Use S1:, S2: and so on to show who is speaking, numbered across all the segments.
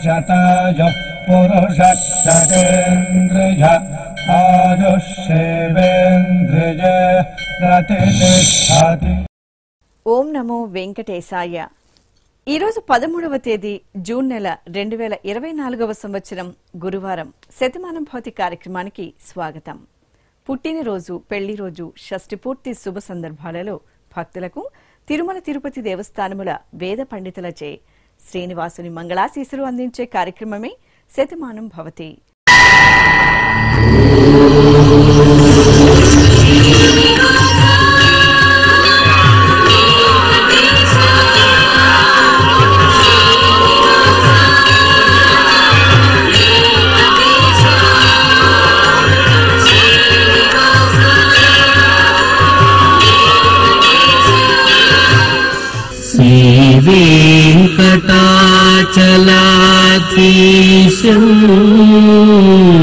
S1: शताय पुरुष शतेन्द्रिय आयुष्येवेन्द्रिय प्रतिष्ठति
S2: ఓం నమో వెంకటేశాయ ఈరోజు పదమూడవ తేదీ జూన్ నెల రెండు వేల ఇరవై నాలుగవ సంవత్సరం గురువారం శతమానం భౌతి కార్యక్రమానికి స్వాగతం పుట్టినరోజు పెళ్లి రోజు షష్ఠి పూర్తి శుభ సందర్భాలలో భక్తులకు తిరుమల తిరుపతి దేవస్థానముల వేద పండితులచే శ్రీనివాసుని మంగళాశీసులు అందించే కార్యక్రమమే శతమానం భవతి
S3: श्रीवेङ्कटाचलाधीशम्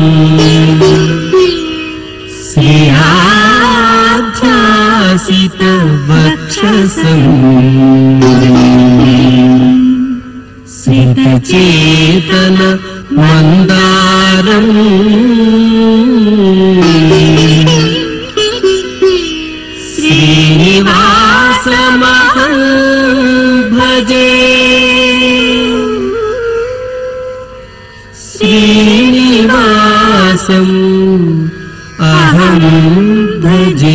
S3: श्रियाध्यासितवक्षसम् श्रितचेतन मन्दारम् श्रीनिवासमहं भजे श्रीनिवासम् अहं भजे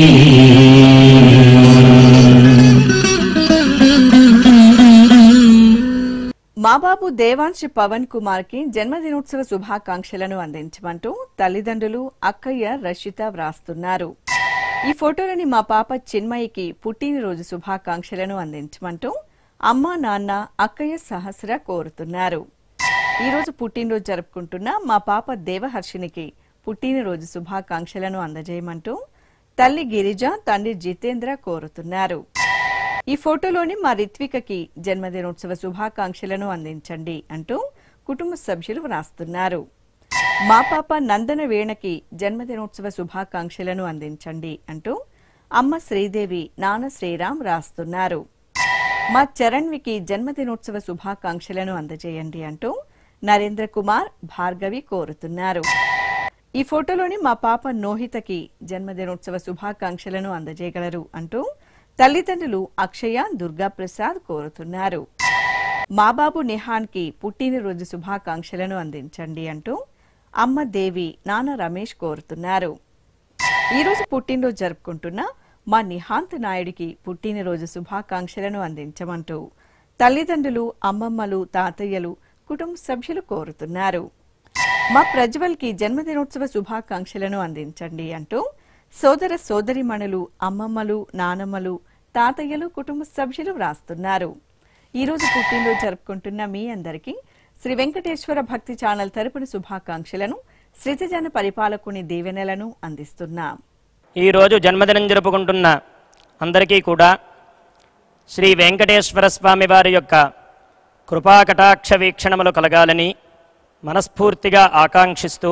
S2: మా బాబు దేవాంశ్ పవన్ కుమార్ కి జన్మదినోత్సవ శుభాకాంక్షలను అందించమంటూ తల్లిదండ్రులు అక్కయ్య రషిత వ్రాస్తున్నారు ఈ ఫోటోలని మా పాప చిన్మయికి పుట్టినరోజు శుభాకాంక్షలను అందించమంటూ అమ్మ నాన్న అక్కయ్య సహస్ర కోరుతున్నారు ఈ రోజు పుట్టినరోజు జరుపుకుంటున్న మా పాప దేవహర్షినికి పుట్టినరోజు శుభాకాంక్షలను అందజేయమంటూ తల్లి గిరిజ తండ్రి జితేంద్ర కోరుతున్నారు ఈ ఫోటోలోని మా రిత్వికకి జన్మదినోత్సవ శుభాకాంక్షలను అందించండి అంటూ కుటుంబ సభ్యులు వ్రాస్తున్నారు మా పాప నందన వేణకి జన్మదినోత్సవ శుభాకాంక్షలను అందించండి అంటూ అమ్మ శ్రీదేవి నాన్న శ్రీరామ్ రాస్తున్నారు మా చరణ్వికి జన్మదినోత్సవ శుభాకాంక్షలను అందజేయండి అంటూ నరేంద్ర కుమార్ భార్గవి కోరుతున్నారు ఈ ఫోటోలోని మా పాప నోహితకి జన్మదినోత్సవ శుభాకాంక్షలను అందజేయగలరు అంటూ తల్లిదండ్రులు అక్షయ దుర్గాప్రసాద్ కోరుతున్నారు మా బాబు నిహాన్ కి పుట్టినరోజు శుభాకాంక్షలను అందించండి అంటూ అమ్మ దేవి నాన్న రమేష్ కోరుతున్నారు ఈ రోజు పుట్టినరోజు జరుపుకుంటున్న మా నిహాంత్ నాయుడికి పుట్టినరోజు శుభాకాంక్షలను అందించమంటూ తల్లిదండ్రులు అమ్మమ్మలు తాతయ్యలు కుటుంబ సభ్యులు కోరుతున్నారు మా ప్రజ్వల్ కి జన్మదినోత్సవ శుభాకాంక్షలను అందించండి అంటూ సోదర సోదరిమణులు అమ్మమ్మలు నానమ్మలు తాతయ్యలు కుటుంబ సభ్యులు వ్రాస్తున్నారు ఈ రోజు పుట్టినరోజు జరుపుకుంటున్న మీ అందరికీ శ్రీ వెంకటేశ్వర భక్తి ఛానల్ తరపున శుభాకాంక్షలను శ్రీజన పరిపాలకుని దీవెనలను అందిస్తున్నాం
S4: ఈరోజు జన్మదినం జరుపుకుంటున్న అందరికీ కూడా శ్రీ వెంకటేశ్వర స్వామి వారి యొక్క కృపాకటాక్ష వీక్షణములు కలగాలని మనస్ఫూర్తిగా ఆకాంక్షిస్తూ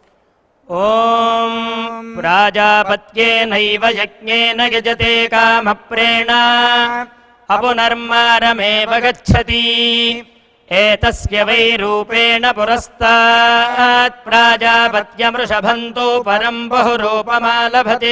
S4: ఓం ప్రాజాపత్యేనైవ యజ్ఞేన యజతే కామప్రేణ అపునర్మారమేవ గచ్చతి ఏతస్య వై రూపేణ పురస్తాత్ ప్రాజాపత్యమృషభంతో పరం బహురూపమాలభతే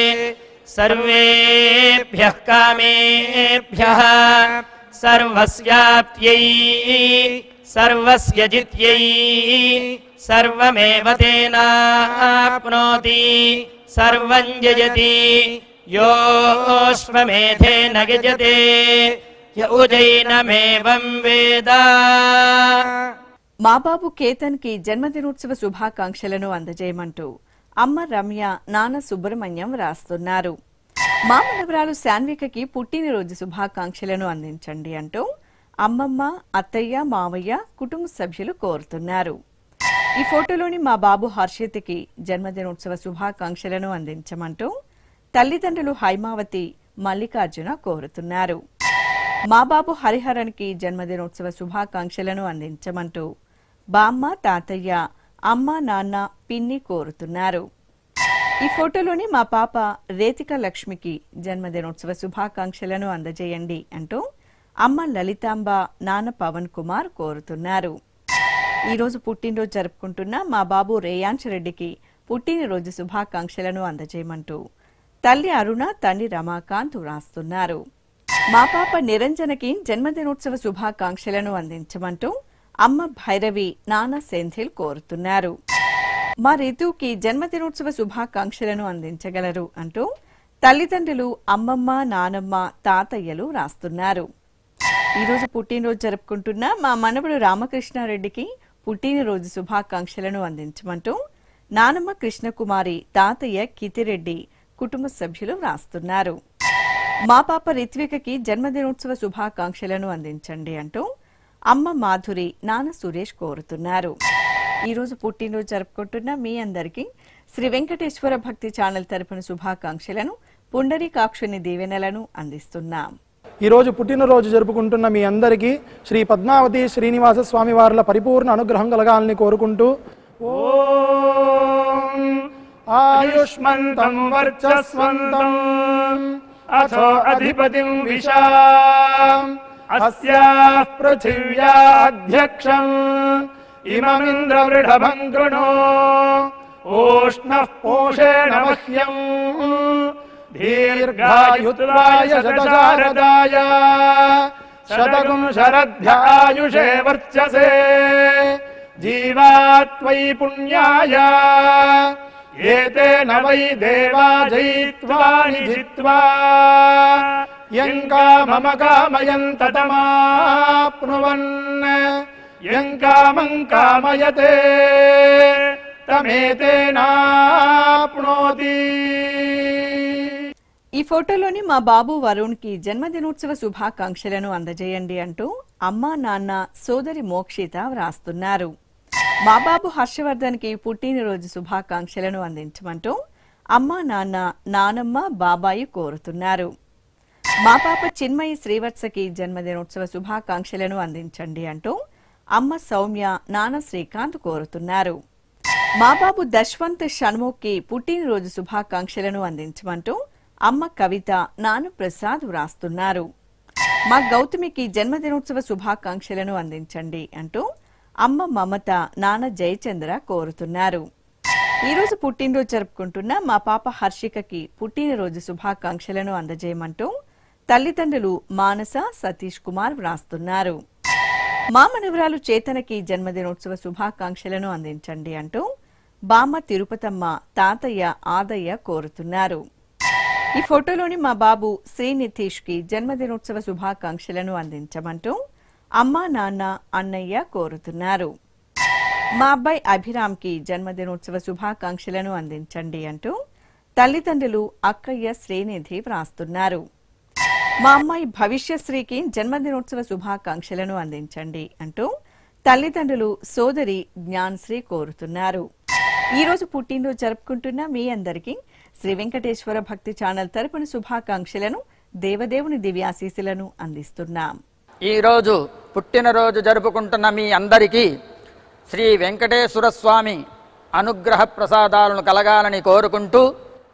S4: సర్వేభ్యः కామేభ్యः సర్వస్యాప్త్యై సర్వస్య జిత్యై సర్వమేవ తేనాప్నోతి సర్వం జయతి యోష్వమేధేన గజతే య ఉజైనమేవం వేద
S2: మా బాబు కేతన్ కి జన్మదినోత్సవ శుభాకాంక్షలను అందజేయమంటూ అమ్మ రమ్య నాన్న సుబ్రహ్మణ్యం రాస్తున్నారు మా మనవరాలు శాన్వికకి పుట్టినరోజు శుభాకాంక్షలను అందించండి అంటూ అమ్మమ్మ అత్తయ్య మావయ్య కుటుంబ సభ్యులు కోరుతున్నారు ఈ ఫోటోలోని మా బాబు హర్షిత్కి జన్మదినోత్సవ శుభాకాంక్షలను అందించమంటూ తల్లిదండ్రులు హైమావతి మల్లికార్జున కోరుతున్నారు మా బాబు హరిహరన్కి జన్మదినోత్సవ శుభాకాంక్షలను అందించమంటూ బామ్మ తాతయ్య అమ్మ నాన్న పిన్ని కోరుతున్నారు ఈ ఫోటోలోని మా పాప రేతిక లక్ష్మికి జన్మదినోత్సవ శుభాకాంక్షలను అందజేయండి అంటూ అమ్మ లలితాంబ నాన్న పవన్ కుమార్ కోరుతున్నారు ఈ రోజు పుట్టినరోజు జరుపుకుంటున్న మా బాబు రేయాంశ్ రెడ్డికి పుట్టినరోజు శుభాకాంక్షలను అందజేయమంటూ తల్లి అరుణ తండ్రి రమాకాంత్ వ్రాస్తున్నారు మా పాప నిరంజనకి జన్మదినోత్సవ శుభాకాంక్షలను అందించమంటూ అమ్మ భైరవి నాన్న సెంథిల్ కోరుతున్నారు మా రితుకి జన్మదినోత్సవ శుభాకాంక్షలను అందించగలరు అంటూ తల్లిదండ్రులు అమ్మమ్మ నానమ్మ తాతయ్యలు రాస్తున్నారు ఈరోజు పుట్టినరోజు జరుపుకుంటున్న మా మనవడు రామకృష్ణారెడ్డికి పుట్టినరోజు శుభాకాంక్షలను అందించమంటూ నానమ్మ కృష్ణకుమారి తాతయ్య కితిరెడ్డి కుటుంబ సభ్యులు వ్రాస్తున్నారు మా పాప రిత్వికకి జన్మదినోత్సవ శుభాకాంక్షలను అందించండి అంటూ అమ్మ మాధురి నాన్న సురేష్ కోరుతున్నారు ఈ రోజు పుట్టినరోజు జరుపుకుంటున్న మీ అందరికీ శ్రీ వెంకటేశ్వర భక్తి ఛానల్ తరపున శుభాకాంక్షలను పుండరీకాక్షుని దీవెనలను అందిస్తున్నాం
S5: ఈరోజు పుట్టినరోజు జరుపుకుంటున్న మీ అందరికీ శ్రీ పద్మావతి శ్రీనివాస స్వామి వార్ల పరిపూర్ణ అనుగ్రహం కలగాలని కోరుకుంటూ ఓం ఆయుష్మంతం వర్చస్వంతం అథో అధిపతిం విశా అస్యాః పృథివ్యాధ్యక్షం ఇమమింద్రవృఢభం కృణో ఓష్ణః పోషేణ మహ్యం దీర్ఘాయుత్వాయ శతశారదాయ శతగుం శరధ్యాయుషే వర్చసే జీవాత్వై పుణ్యాయ ఏతేన వై దేవా జయిత్వాని జిత్వా యం కామమ కామయం తతమాప్నువన్ యం కామం కామయతే తమేతేనాప్నోతి
S2: ఈ ఫోటోలోని మా బాబు వరుణ్ కి జన్మదినోత్సవ శుభాకాంక్షలను అందజేయండి అంటూ అమ్మా నాన్న సోదరి మోక్షిత వ్రాస్తున్నారు మా బాబు హర్షవర్ధన్ కి పుట్టినరోజు శుభాకాంక్షలను అందించమంటూ అమ్మా నాన్న నానమ్మ బాబాయి కోరుతున్నారు మా పాప చిన్మయి శ్రీవత్సకి జన్మదినోత్సవ శుభాకాంక్షలను అందించండి అంటూ అమ్మ సౌమ్య నాన్న శ్రీకాంత్ కోరుతున్నారు మా బాబు దశ్వంత్ షణ్ముఖ్కి పుట్టినరోజు శుభాకాంక్షలను అందించమంటూ అమ్మ కవిత నాన్న ప్రసాద్ వ్రాస్తున్నారు మా గౌతమికి జన్మదినోత్సవ శుభాకాంక్షలను అందించండి అంటూ అమ్మ మమత నాన్న జయచంద్ర కోరుతున్నారు ఈ రోజు పుట్టినరోజు జరుపుకుంటున్న మా పాప హర్షికకి పుట్టినరోజు శుభాకాంక్షలను అందజేయమంటూ తల్లిదండ్రులు మానస సతీష్ కుమార్ వ్రాస్తున్నారు మా మనవరాలు చేతనకి జన్మదినోత్సవ శుభాకాంక్షలను అందించండి అంటూ బామ్మ తిరుపతమ్మ తాతయ్య ఆదయ్య కోరుతున్నారు ఈ ఫోటోలోని మా బాబు శ్రీ నితీష్ కి జన్మదినోత్సవ శుభాకాంక్షలను అందించమంటూ అమ్మా నాన్న అన్నయ్య కోరుతున్నారు మా అబ్బాయి అభిరామ్ కి జన్మదినోత్సవ శుభాకాంక్షలను అందించండి అంటూ తల్లిదండ్రులు అక్కయ్య శ్రీనిధి వ్రాస్తున్నారు మా అమ్మాయి భవిష్యశ్రీకి జన్మదినోత్సవ శుభాకాంక్షలను అందించండి అంటూ తల్లిదండ్రులు సోదరి జ్ఞాన్శ్రీ కోరుతున్నారు ఈ రోజు పుట్టినరోజు జరుపుకుంటున్న మీ అందరికీ శ్రీ వెంకటేశ్వర భక్తి ఛానల్ తరపున శుభాకాంక్షలను దేవదేవుని దివ్యాశీసులను అందిస్తున్నాం
S6: ఈరోజు పుట్టినరోజు జరుపుకుంటున్న మీ అందరికీ శ్రీ వెంకటేశ్వర స్వామి అనుగ్రహ ప్రసాదాలను కలగాలని కోరుకుంటూ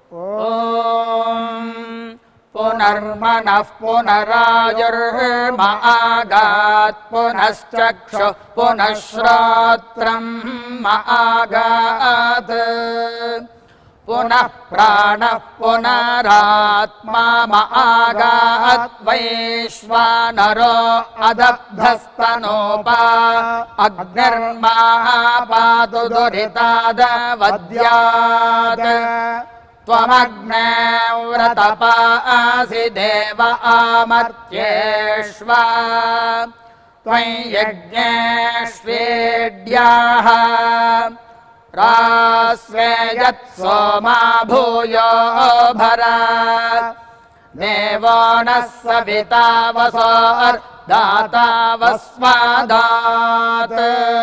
S6: ఓం పునర్మనః పునరాయుర్మ ఆగాత్ పునశ్చక్షు పునఃశ్రోత్రం ఆగాత్ పునః ప్రాణः పునరాత్మా ఆగాత్ వైశ్వానరో అదబ్ధస్తనోపా అగ్నిర్మాపాతు దురితాదవద్యాత్ त्वमग्ने व्रतपासि देव आमर्त्येष्व त्वयि यज्ञेष्वेड्याः रास्वे यत् सोमा भूयो भर देवो नः सविता वसोर्दाता वस्वादात्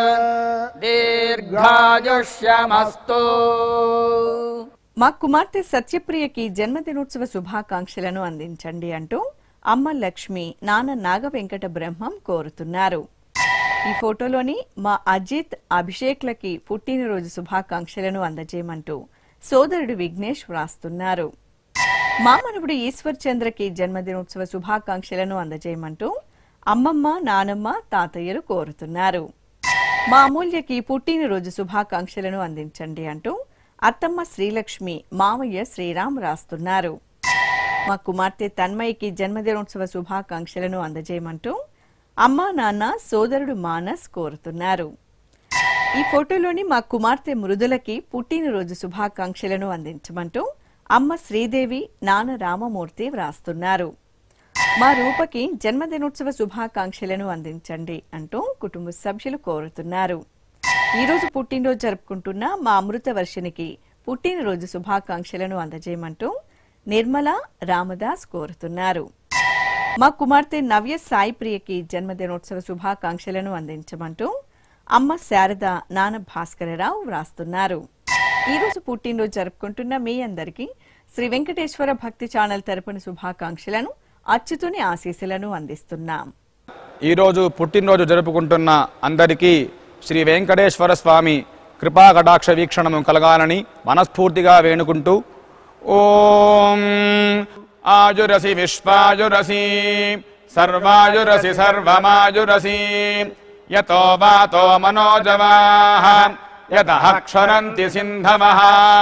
S6: दीर्घायुष्यमस्तु
S2: మా కుమార్తె సత్యప్రియకి జన్మదినోత్సవ శుభాకాంక్షలను అందించండి అంటూ అమ్మ లక్ష్మి నాన్న నాగ వెంకట బ్రహ్మం కోరుతున్నారు ఈ ఫోటోలోని మా అజిత్ అభిషేక్లకి పుట్టినరోజు శుభాకాంక్షలను అందజేయమంటూ సోదరుడు విఘ్నేష్ వ్రాస్తున్నారు మా మనవుడు ఈశ్వర్ చంద్రకి జన్మదినోత్సవ శుభాకాంక్షలను అందజేయమంటూ అమ్మమ్మ నానమ్మ తాతయ్యలు కోరుతున్నారు మా అమూల్యకి పుట్టినరోజు శుభాకాంక్షలను అందించండి అంటూ అత్తమ్మ శ్రీలక్ష్మి మామయ్య శ్రీరామ్ రాస్తున్నారు మా కుమార్తె తన్మయ్యకి జన్మదినోత్సవ శుభాకాంక్షలను అందజేయమంటూ అమ్మా నాన్న సోదరుడు మానస్ కోరుతున్నారు ఈ ఫోటోలోని మా కుమార్తె మృదులకి పుట్టినరోజు శుభాకాంక్షలను అందించమంటూ అమ్మ శ్రీదేవి నాన్న రామమూర్తి వ్రాస్తున్నారు మా రూపకి జన్మదినోత్సవ శుభాకాంక్షలను అందించండి అంటూ కుటుంబ సభ్యులు కోరుతున్నారు ఈ రోజు పుట్టినరోజు జరుపుకుంటున్న మా అమృత వర్షినికి పుట్టినరోజు శుభాకాంక్షలను అందజేయమంటూ నిర్మల రామదాస్ కోరుతున్నారు మా కుమార్తె నవ్య సాయి ప్రియకి జన్మదినోత్సవ శుభాకాంక్షలను అందించమంటూ అమ్మ శారద నాన్న భాస్కరరావు వ్రాస్తున్నారు ఈ రోజు పుట్టినరోజు జరుపుకుంటున్న మీ అందరికీ శ్రీ వెంకటేశ్వర భక్తి ఛానల్ తరపున శుభాకాంక్షలను అచ్యుతుని ఆశీస్సులను అందిస్తున్నాం
S7: ఈరోజు పుట్టినరోజు జరుపుకుంటున్న అందరికీ శ్రీ వెంకటేశ్వర స్వామి కృపా కటాక్ష వీక్షణము కలగాలని మనస్ఫూర్తిగా వేణుకుంటూ ఓం ఆయురసి విశ్వాయురసి సర్వాయురసి సర్వమాయురసి యతో వాతో మనోజవాః యతః క్షరంతి సింధవః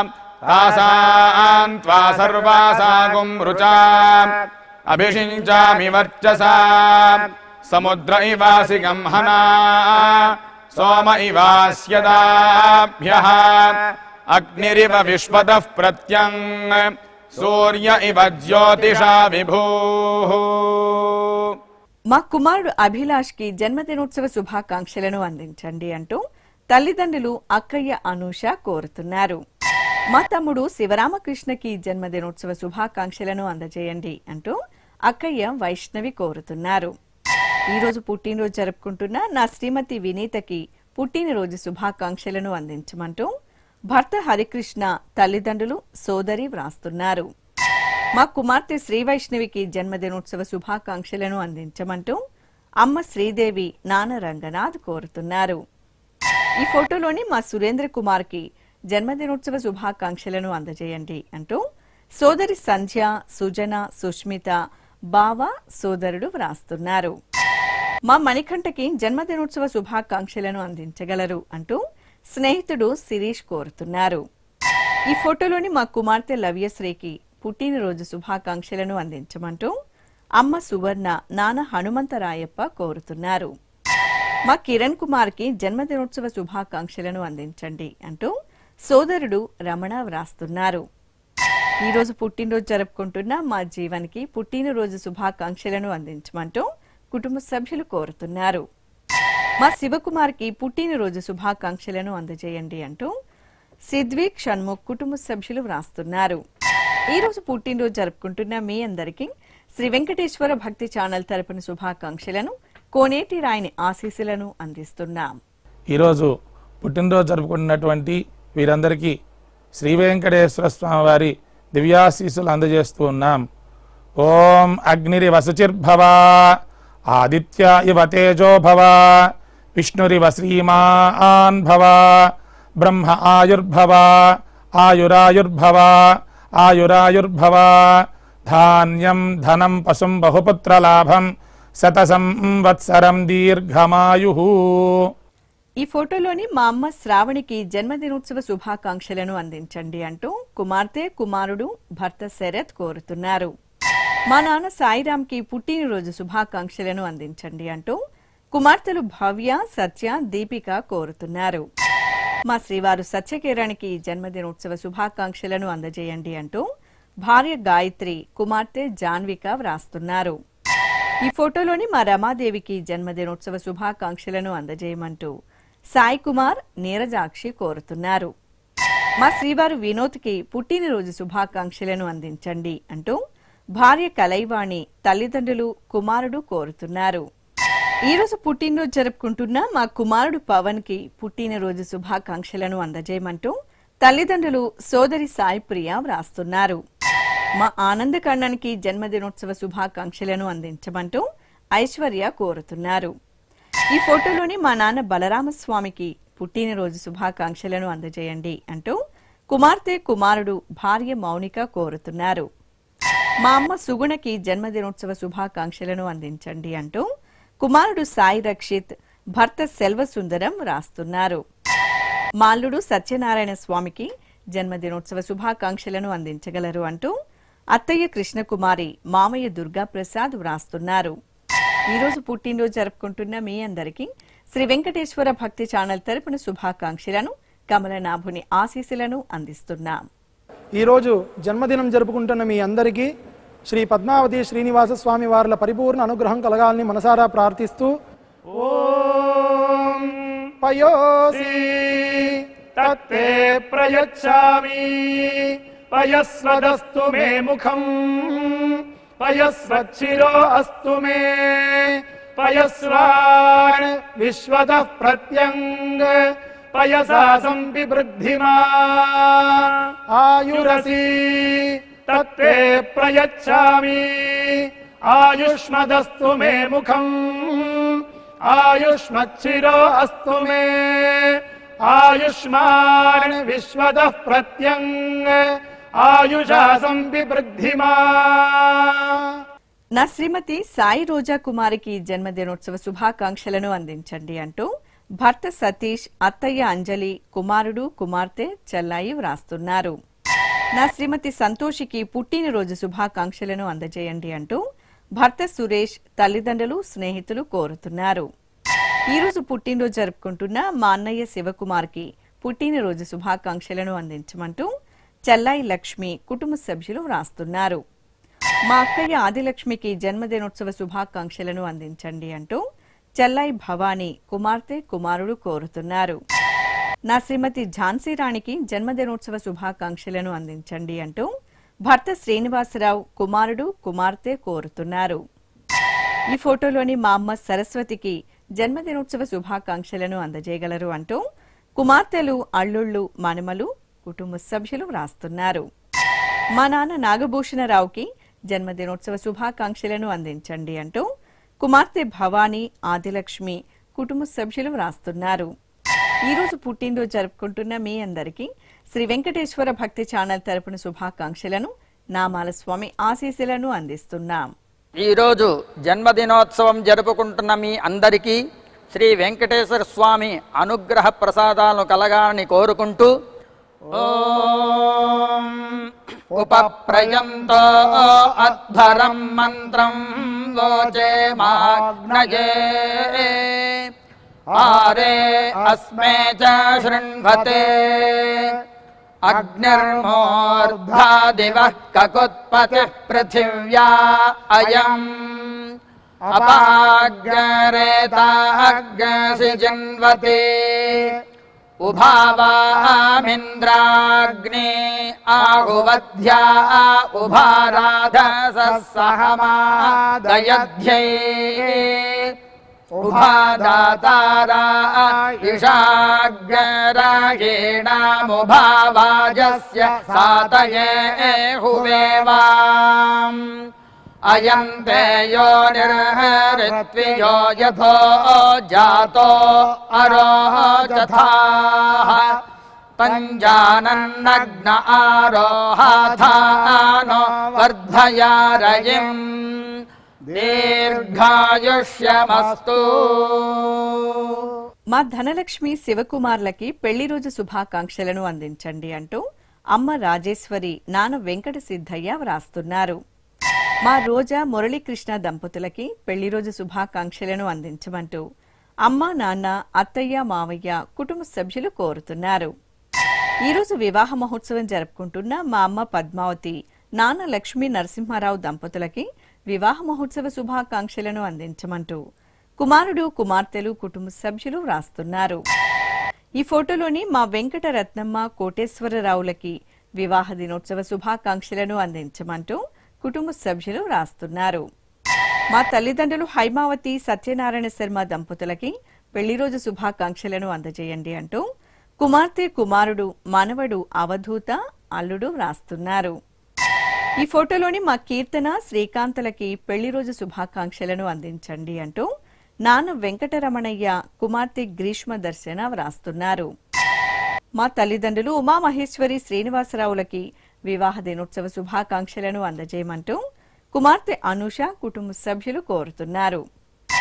S7: తాసాం త్వా సర్వాసాగుం రుచాం అభిషించామి వర్చసా సముద్ర ఇవాసి గంహనా సోమ ఇవాస్యదాభ్య అగ్నిరివ విశ్వతః ప్రత్యంగ్ సూర్య ఇవ జ్యోతిషా విభూ
S2: మా కుమారుడు అభిలాష్ కి జన్మదినోత్సవ శుభాకాంక్షలను అందించండి అంటూ తల్లిదండ్రులు అక్కయ్య అనూష కోరుతున్నారు మా తమ్ముడు శివరామకృష్ణకి జన్మదినోత్సవ శుభాకాంక్షలను అందజేయండి అంటూ అక్కయ్య వైష్ణవి కోరుతున్నారు ఈ రోజు పుట్టినరోజు జరుపుకుంటున్న నా శ్రీమతి వినీతకి పుట్టినరోజు శుభాకాంక్షలను అందించమంటూ భర్త హరికృష్ణ తల్లిదండ్రులు సోదరి వ్రాస్తున్నారు మా కుమార్తె శ్రీ వైష్ణవికి జన్మదినోత్సవ శుభాకాంక్షలను అందించమంటూ అమ్మ శ్రీదేవి నాన్న రంగనాథ్ కోరుతున్నారు ఈ ఫోటోలోని మా సురేంద్ర కుమార్కి జన్మదినోత్సవ శుభాకాంక్షలను అందజేయండి అంటూ సోదరి సంధ్య సుజన సుష్మిత బావ సోదరుడు వ్రాస్తున్నారు మా మణికంఠకి జన్మదినోత్సవ శుభాకాంక్షలను అందించగలరు అంటూ స్నేహితుడు శిరీష్ కోరుతున్నారు ఈ ఫోటోలోని మా కుమార్తె లవ్యశ్రీకి పుట్టినరోజు శుభాకాంక్షలను అందించమంటూ అమ్మ సువర్ణ నాన్న హనుమంతరాయప్ప కోరుతున్నారు మా కిరణ్ కుమార్ కి జన్మదినోత్సవ శుభాకాంక్షలను అందించండి అంటూ సోదరుడు రమణ వ్రాస్తున్నారు ఈ రోజు పుట్టినరోజు జరుపుకుంటున్న మా జీవన్కి పుట్టినరోజు శుభాకాంక్షలను అందించమంటూ కుటుంబ సభ్యులు కోరుతున్నారు మా శివకుమార్కి పుట్టినరోజు శుభాకాంక్షలను అందజేయండి అంటూ సిద్విక్ షణ్ముఖ్ కుటుంబ సభ్యులు వ్రాస్తున్నారు ఈ రోజు పుట్టినరోజు జరుపుకుంటున్న మీ అందరికీ శ్రీ వెంకటేశ్వర భక్తి ఛానల్ తరపున శుభాకాంక్షలను కోనేటి రాయని ఆశీస్సులను అందిస్తున్నాం
S8: ఈరోజు పుట్టినరోజు జరుపుకున్నటువంటి వీరందరికీ శ్రీ వెంకటేశ్వర స్వామి వారి దివ్యాశీస్సులు అందజేస్తూ ఉన్నాం ఓం అగ్నిరి వసుచిర్భవ ఆదిత్య ఇవ తేజో భవ విష్ణురివ శ్రీమాన్ భవ బ్రహ్మ ఆయుర్భవ ఆయురాయుర్భవ ఆయురాయుర్భవ ధాన్యం ధనం పశుం బహుపుత్రలాభం శతసం వత్సరం దీర్ఘమాయు
S2: ఈ ఫోటోలోని మా అమ్మ శ్రావణికి జన్మదినోత్సవ శుభాకాంక్షలను అందించండి అంటూ కుమార్తె కుమారుడు భర్త శరత్ కోరుతున్నారు మా నాన్న సాయిరాంకి పుట్టినరోజు శుభాకాంక్షలను అందించండి అంటూ కుమార్తెలు భవ్య సత్య దీపిక కోరుతున్నారు మా శ్రీవారు సత్యకిరణ్కి జన్మదినోత్సవ శుభాకాంక్షలను అందజేయండి అంటూ భార్య గాయత్రి కుమార్తె జాన్విక వ్రాస్తున్నారు ఈ ఫోటోలోని మా రమాదేవికి జన్మదినోత్సవ శుభాకాంక్షలను అందజేయమంటూ సాయి కుమార్ నీరజాక్షి కోరుతున్నారు మా శ్రీవారు వినోద్కి పుట్టినరోజు శుభాకాంక్షలను అందించండి అంటూ భార్య కలైవాణి తల్లిదండ్రులు కుమారుడు కోరుతున్నారు ఈ రోజు పుట్టినరోజు జరుపుకుంటున్న మా కుమారుడు పవన్ కి పుట్టినరోజు శుభాకాంక్షలను అందజేయమంటూ తల్లిదండ్రులు సోదరి సాయి ప్రియ వ్రాస్తున్నారు మా ఆనంద కണ്ണన్కి జన్మదినోత్సవ శుభాకాంక్షలను అందించమంటూ ఐశ్వర్య కోరుతున్నారు ఈ ఫోటోలోని మా నాన్న బలరామస్వామికి పుట్టినరోజు శుభాకాంక్షలను అందజేయండి అంటూ కుమార్తె కుమారుడు భార్య మౌనిక కోరుతున్నారు మా అమ్మ సుగుణకి జన్మదినోత్సవ శుభాకాంక్షలను అందించండి అంటూ కుమారుడు సాయి రక్షిత్ భర్త సెల్వసుందరం రాస్తున్నారు మాల్లుడు సత్యనారాయణ స్వామికి జన్మదినోత్సవ శుభాకాంక్షలను అందించగలరు అంటూ అత్తయ్య కృష్ణకుమారి మామయ్య దుర్గా ప్రసాద్ వ్రాస్తున్నారు ఈ రోజు పుట్టినరోజు జరుపుకుంటున్న మీ అందరికీ శ్రీ వెంకటేశ్వర భక్తి ఛానల్ తరపున శుభాకాంక్షలను కమలనాభుని ఆశీస్సులను అందిస్తున్నాం
S5: ఈరోజు జన్మదినం జరుపుకుంటున్న మీ అందరికీ శ్రీ పద్మావతి శ్రీనివాస స్వామి వార్ల పరిపూర్ణ అనుగ్రహం కలగాలని మనసారా ప్రార్థిస్తూ ఓం పయోసి తత్తే ప్రయచ్చామి పయస్వదస్తు మే ముఖం పయస్వచ్చిరో అస్తు మే పయస్వాన్ విశ్వత ప్రత్యంగ పయసా సంపివృద్ధిమా ఆయురసి తత్తే ప్రయచ్చామి ఆయుష్మదస్తు మే ముఖం ఆయుష్మచ్చిరో అస్తు మే ఆయుష్మాన్ విశ్వత ప్రత్యంగ ఆయుషా సంపివృద్ధిమా
S2: నా శ్రీమతి సాయి రోజా కుమారికి జన్మదినోత్సవ శుభాకాంక్షలను అందించండి అంటూ భర్త సతీష్ అత్తయ్య అంజలి కుమారుడు కుమార్తె చెల్లాయి వ్రాస్తున్నారు నా శ్రీమతి సంతోషికి పుట్టినరోజు శుభాకాంక్షలను అందజేయండి అంటూ భర్త సురేష్ తల్లిదండ్రులు స్నేహితులు కోరుతున్నారు ఈ రోజు పుట్టినరోజు జరుపుకుంటున్న మా అన్నయ్య శివకుమార్కి పుట్టినరోజు శుభాకాంక్షలను అందించమంటూ చెల్లాయి లక్ష్మి కుటుంబ సభ్యులు వ్రాస్తున్నారు మా అక్కయ్య ఆదిలక్ష్మికి జన్మదినోత్సవ శుభాకాంక్షలను అందించండి అంటూ చెల్లాయి భవానీ కుమార్తె కుమారుడు కోరుతున్నారు నా శ్రీమతి ఝాన్సీ రాణికి జన్మదినోత్సవ శుభాకాంక్షలను అందించండి అంటూ భర్త శ్రీనివాసరావు కుమారుడు కుమార్తె కోరుతున్నారు ఈ ఫోటోలోని మా అమ్మ సరస్వతికి జన్మదినోత్సవ శుభాకాంక్షలను అందజేయగలరు అంటూ కుమార్తెలు అల్లుళ్ళు మనుమలు కుటుంబ సభ్యులు వ్రాస్తున్నారు మా నాన్న నాగభూషణరావుకి జన్మదినోత్సవ శుభాకాంక్షలను అందించండి అంటూ కుమార్తె భవానీ ఆదిలక్ష్మి కుటుంబ సభ్యులు వ్రాస్తున్నారు ఈ రోజు పుట్టినరోజు జరుపుకుంటున్న మీ అందరికీ శ్రీ వెంకటేశ్వర భక్తి ఛానల్ తరపున శుభాకాంక్షలను నామాల స్వామి ఆశీస్సులను అందిస్తున్నాం
S6: ఈరోజు జన్మదినోత్సవం జరుపుకుంటున్న మీ అందరికీ శ్రీ వెంకటేశ్వర స్వామి అనుగ్రహ ప్రసాదాలను కలగాలని కోరుకుంటూ ఓం ఉపప్రయంతో అధ్వరం మంత్రం లోచే మాగ్నయే ఆరే అస్మే చ శృణ్వతే అగ్నిర్మోర్ధా దివః కకుత్పతిః పృథివ్యా అయం అపాగ్రేతాగ్సి జన్వతే ఉభావామింద్రాగ్నే ఆహువధ్యా ఉభారాధసः సహమాదయధ్యై ఉభాదాతారా ఇషాగ్రాయేణాముభావాజస్య సాతయే హువేవాం అయం తే యో నిర్హరిత్వియో యథో జాతో అరోచథాః పంజానన్నగ్న ఆరోహాథానో వర్ధయారయిం దీర్ఘాయుష్యమస్తు
S2: మా ధనలక్ష్మి శివకుమార్లకి పెళ్లి రోజు శుభాకాంక్షలను అందించండి అంటూ అమ్మ రాజేశ్వరి నాన్న వెంకట సిద్ధయ్య వ్రాస్తున్నారు మా రోజా మురళీకృష్ణ దంపతులకి పెళ్లి రోజు శుభాకాంక్షలను అందించమంటూ అమ్మ నాన్న అత్తయ్య మావయ్య కుటుంబ సభ్యులు కోరుతున్నారు ఈరోజు వివాహ మహోత్సవం జరుపుకుంటున్న మా అమ్మ పద్మావతి నాన్న లక్ష్మీ నరసింహారావు దంపతులకి వివాహ మహోత్సవ శుభాకాంక్షలను అందించమంటూ కుమారుడు కుమార్తెలు కుటుంబ సభ్యులు వ్రాస్తున్నారు ఈ ఫోటోలోని మా వెంకట రత్నమ్మ కోటేశ్వరరావులకి వివాహ దినోత్సవ శుభాకాంక్షలను అందించమంటూ కుటుంబ సభ్యులు వ్రాస్తున్నారు మా తల్లిదండ్రులు హైమావతి సత్యనారాయణ శర్మ దంపతులకి పెళ్లి రోజు శుభాకాంక్షలను అందజేయండి అంటూ కుమార్తె కుమారుడు మనవడు అవధూత అల్లుడు వ్రాస్తున్నారు ఈ ఫోటోలోని మా కీర్తన శ్రీకాంతలకి పెళ్లి రోజు శుభాకాంక్షలను అందించండి అంటూ నాన్న వెంకటరమణయ్య కుమార్తె గ్రీష్మ దర్శన వ్రాస్తున్నారు మా తల్లిదండ్రులు ఉమామహేశ్వరి శ్రీనివాసరావులకి వివాహ దినోత్సవ శుభాకాంక్షలను అందజేయమంటూ కుమార్తె అనూష కుటుంబ సభ్యులు కోరుతున్నారు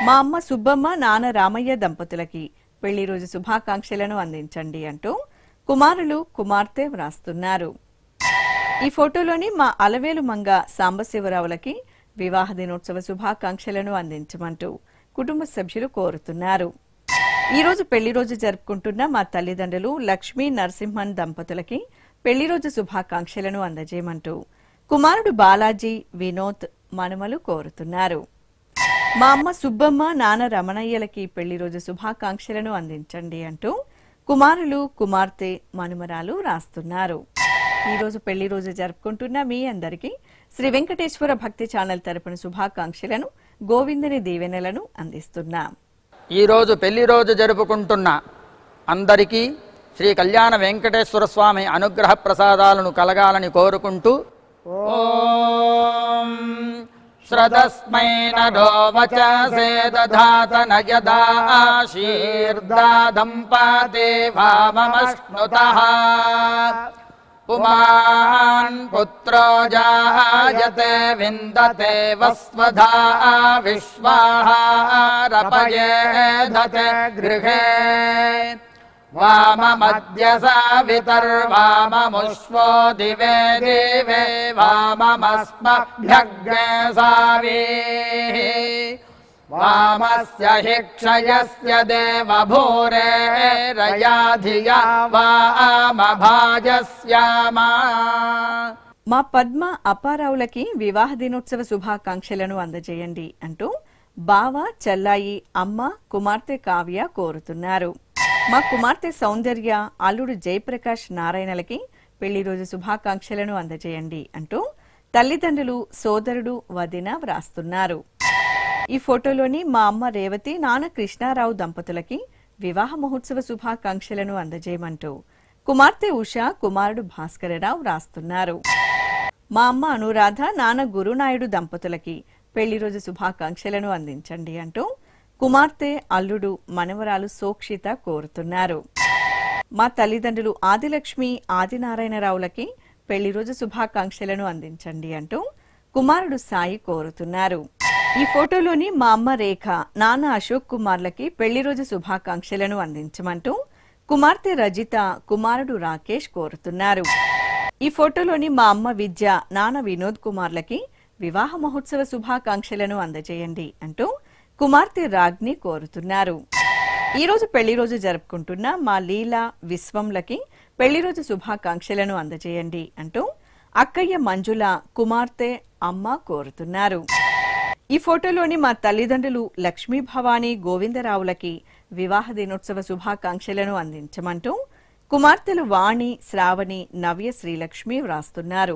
S2: మా అమ్మ సుబ్బమ్మ నాన్న రామయ్య దంపతులకి పెళ్లి రోజు శుభాకాంక్షలను అందించండి అంటూ కుమారులు కుమార్తె వ్రాస్తున్నారు ఈ ఫోటోలోని మా అలవేలు మంగ సాంబశివరావులకి వివాహ దినోత్సవ శుభాకాంక్షలను అందించమంటూ కుటుంబ సభ్యులు కోరుతున్నారు ఈ రోజు పెళ్లి రోజు జరుపుకుంటున్న మా తల్లిదండ్రులు లక్ష్మీ నరసింహన్ దంపతులకి పెళ్లి రోజు శుభాకాంక్షలను అందజేయమంటూ కుమారుడు బాలాజీ వినోద్ మనుమలు కోరుతున్నారు మా అమ్మ సుబ్బమ్మ నాన్న రమణయ్యలకి పెళ్లి రోజు శుభాకాంక్షలను అందించండి అంటూ కుమారులు కుమార్తె మనుమరాలు రాస్తున్నారు ఈ రోజు పెళ్లి రోజు జరుపుకుంటున్న మీ అందరికీ శ్రీ వెంకటేశ్వర భక్తి ఛానల్ తరపున శుభాకాంక్షలను గోవిందని దీవెనలను అందిస్తున్నాం
S6: ఈ రోజు పెళ్లి రోజు జరుపుకుంటున్న అందరికీ శ్రీ కళ్యాణ వెంకటేశ్వర స్వామి అనుగ్రహ ప్రసాదాలను కలగాలని కోరుకుంటూ ఓం శ్రదస్మై నరో వచసే దధాత నయదా ఆశీర్దాదం పాదే వామమశ్నుతః పుమాన్ పుత్రో జాయతే విందతే వస్వధా విశ్వాహారపయేధతే గృహే వామమద్య సావితర్వామముష్వో దివే దివే వామమస్మభ్యగ్నే సావీः వామస్య हि क्षयस्य देवभूरे रया धिया वामभाजस्यामा
S2: మా పద్మ అప్పారావులకి వివాహ దినోత్సవ శుభాకాంక్షలను అందజేయండి అంటూ బావ చెల్లాయి అమ్మ కుమార్తె కావ్య కోరుతున్నారు మా కుమార్తె సౌందర్య అల్లుడు జయప్రకాష్ నారాయణలకి పెళ్లి రోజు శుభాకాంక్షలను అందజేయండి అంటూ తల్లిదండ్రులు సోదరుడు వదిన వ్రాస్తున్నారు ఈ ఫోటోలోని మా అమ్మ రేవతి నాన్న కృష్ణారావు దంపతులకి వివాహ మహోత్సవ శుభాకాంక్షలను అందజేయమంటూ కుమార్తె ఉష కుమారుడు భాస్కరరావు వ్రాస్తున్నారు మా అమ్మ అనురాధ నాన్న గురునాయుడు దంపతులకి పెళ్లి రోజు శుభాకాంక్షలను అందించండి అంటూ కుమార్తె అల్లుడు మనవరాలు సోక్షిత కోరుతున్నారు మా తల్లిదండ్రులు ఆదిలక్ష్మి ఆదినారాయణరావులకి పెళ్లి రోజు శుభాకాంక్షలను అందించండి అంటూ కుమారుడు సాయి కోరుతున్నారు ఈ ఫోటోలోని మా అమ్మ రేఖ నాన్న అశోక్ కుమార్లకి పెళ్లి రోజు శుభాకాంక్షలను అందించమంటూ కుమార్తె రజిత కుమారుడు రాకేష్ కోరుతున్నారు ఈ ఫోటోలోని మా అమ్మ విద్య నాన్న వినోద్ కుమార్లకి వివాహ మహోత్సవ శుభాకాంక్షలను అందజేయండి అంటూ కుమార్తె రాగ్ని కోరుతున్నారు ఈ రోజు పెళ్లి రోజు జరుపుకుంటున్న మా లీలా విశ్వంలకి పెళ్లి రోజు శుభాకాంక్షలను అందజేయండి అంటూ అక్కయ్య మంజుల కుమార్తె అమ్మ కోరుతున్నారు ఈ ఫోటోలోని మా తల్లిదండ్రులు లక్ష్మీ భవానీ గోవిందరావులకి వివాహ దినోత్సవ శుభాకాంక్షలను అందించమంటూ కుమార్తెలు వాణి శ్రావణి నవ్య శ్రీలక్ష్మి వ్రాస్తున్నారు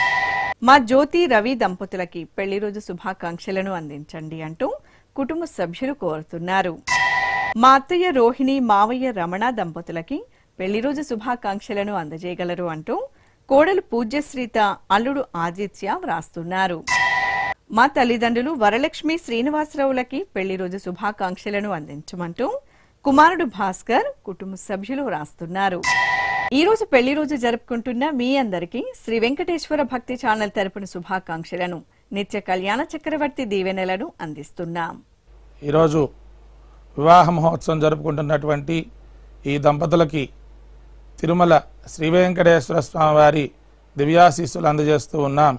S2: మా జ్యోతి రవి దంపతులకి పెళ్లి రోజు శుభాకాంక్షలను అందించండి అంటూ కుటుంబ సభ్యులు కోరుతున్నారు మా అత్తయ్య రోహిణి మావయ్య రమణ దంపతులకి పెళ్లి రోజు శుభాకాంక్షలను అందజేయగలరు అంటూ కోడలు పూజ్యశ్రీత అల్లుడు ఆదిత్య వ్రాస్తున్నారు మా తల్లిదండ్రులు వరలక్ష్మి శ్రీనివాసరావులకి పెళ్లి రోజు శుభాకాంక్షలను అందించమంటూ కుమారుడు భాస్కర్ కుటుంబ సభ్యులు వ్రాస్తున్నారు ఈ రోజు పెళ్లి రోజు జరుపుకుంటున్న మీ అందరికీ శ్రీ వెంకటేశ్వర భక్తి ఛానల్ తరపున శుభాకాంక్షలను నిత్య కళ్యాణ చక్రవర్తి దీవెనలను అందిస్తున్నాం
S8: ఈరోజు వివాహ మహోత్సవం జరుపుకుంటున్నటువంటి ఈ దంపతులకి తిరుమల శ్రీ వెంకటేశ్వర స్వామివారి దివ్యాశీస్సులు అందజేస్తూ ఉన్నాం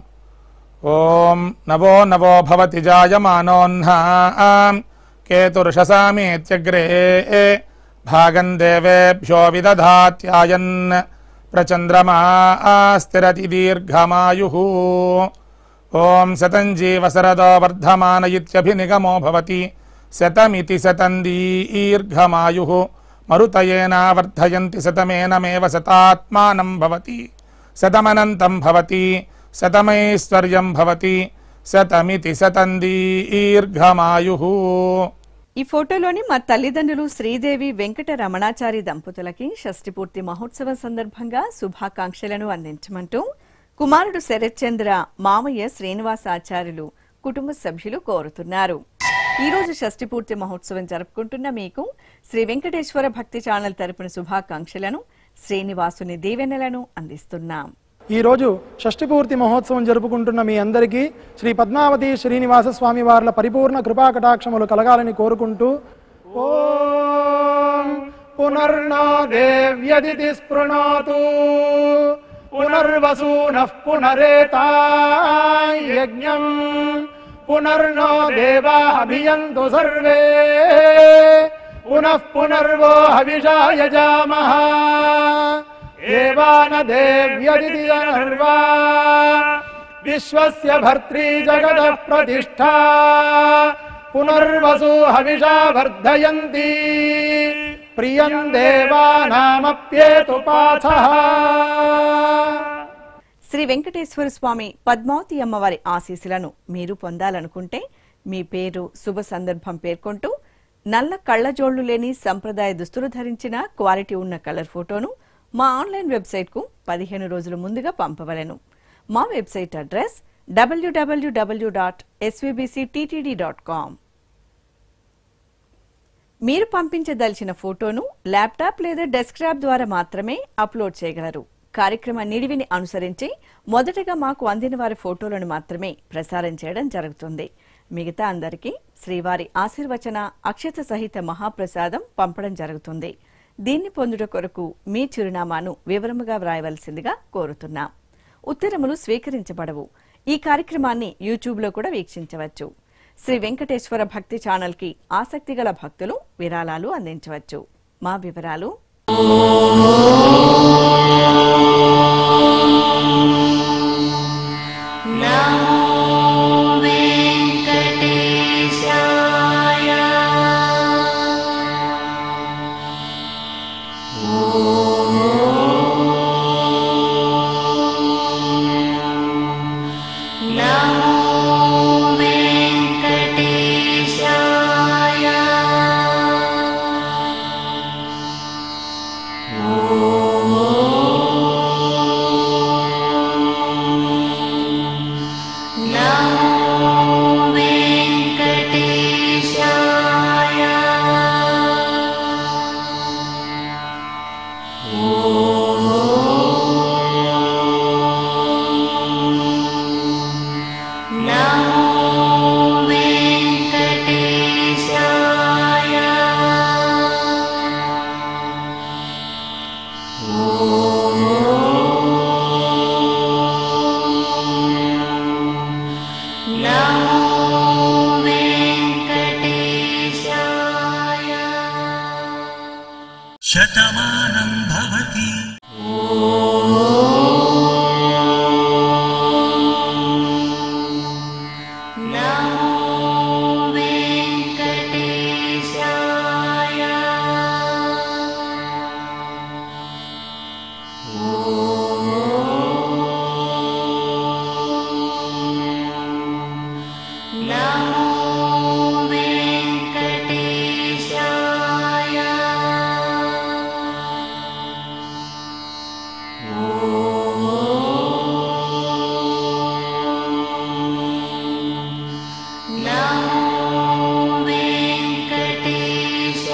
S8: ఓం నవో నవో భవతి జాయమానోన్హాం కేతుర్షసామేత్యగ్రే భాగం దేవేభ్యో విదధాత్యాయన్ ప్రచంద్రమా స్థిరతి దీర్ఘమాయు ఓం శతం జీవసరదో వర్ధమాన ఇత్యభినిగమో భవతి శతమితి శతం దీర్ఘమాయు మరుతయేనా వర్ధయంతి శతమేనమేవ శతాత్మానం భవతి శతమనంతం భవతి శతమైశ్వర్యం భవతి శతమితి శతం దీర్ఘమాయు
S2: ఈ ఫోటోలోని మా తల్లిదండ్రులు శ్రీదేవి వెంకట రమణాచారి దంపతులకి షష్ఠి పూర్తి మహోత్సవం సందర్భంగా శుభాకాంక్షలను అందించమంటూ కుమారుడు శరత్చంద్ర మామయ్య శ్రీనివాసాచార్యులు కుటుంబ సభ్యులు కోరుతున్నారు ఈ రోజు షష్ఠి పూర్తి మహోత్సవం జరుపుకుంటున్న మీకు శ్రీ వెంకటేశ్వర భక్తి ఛానల్ తరపున శుభాకాంక్షలను శ్రీనివాసుని దీవెనలను అందిస్తున్నాం
S5: ఈరోజు షష్ఠి పూర్తి మహోత్సవం జరుపుకుంటున్న మీ అందరికీ శ్రీ పద్మావతి శ్రీనివాస స్వామి వార్ల పరిపూర్ణ కృపా కటాక్షములు కలగాలని కోరుకుంటూ ఓం పునర్నో దేవ్యదితి స్పృణోతు పునర్వసూనః పునరేతాయజ్ఞం పునర్నో దేవా అభియంతు సర్వే పునః పునర్వో హవిషా యజామః ఏవాన దేవ్యదితి అనర్వా విశ్వస్య భర్తృ జగద ప్రతిష్ఠా పునర్వసు హవిషా వర్ధయంతి ప్రియం దేవానామప్యేతు పాథః
S2: శ్రీ వెంకటేశ్వర స్వామి పద్మావతి అమ్మవారి ఆశీస్సులను మీరు పొందాలనుకుంటే మీ పేరు శుభ సందర్భం పేర్కొంటూ నల్ల కళ్ళజోళ్లు లేని సంప్రదాయ దుస్తులు ధరించిన క్వాలిటీ ఉన్న కలర్ ఫోటోను మా ఆన్లైన్ వెబ్సైట్కు పదిహేను రోజుల ముందుగా పంపవలెను మా website address WWW dot dot com మీరు పంపించదలిచిన ఫోటోను ల్యాప్టాప్ లేదా డెస్క్టాప్ ద్వారా మాత్రమే అప్లోడ్ చేయగలరు కార్యక్రమ నిడివిని అనుసరించి మొదటగా మాకు అందిన వారి ఫోటోలను మాత్రమే ప్రసారం చేయడం జరుగుతుంది మిగతా అందరికీ శ్రీవారి ఆశీర్వచన అక్షత సహిత మహాప్రసాదం పంపడం జరుగుతుంది దీన్ని పొందుట కొరకు మీ చిరునామాను వివరముగా వ్రాయవలసిందిగా కోరుతున్నాం ఉత్తరములు స్వీకరించబడవు ఈ కార్యక్రమాన్ని యూట్యూబ్లో కూడా వీక్షించవచ్చు శ్రీ వెంకటేశ్వర భక్తి ఛానల్కి ఆసక్తి గల భక్తులు విరాళాలు అందించవచ్చు మా వివరాలు
S3: शतमानं भवति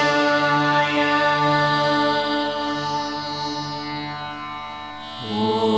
S9: ఓ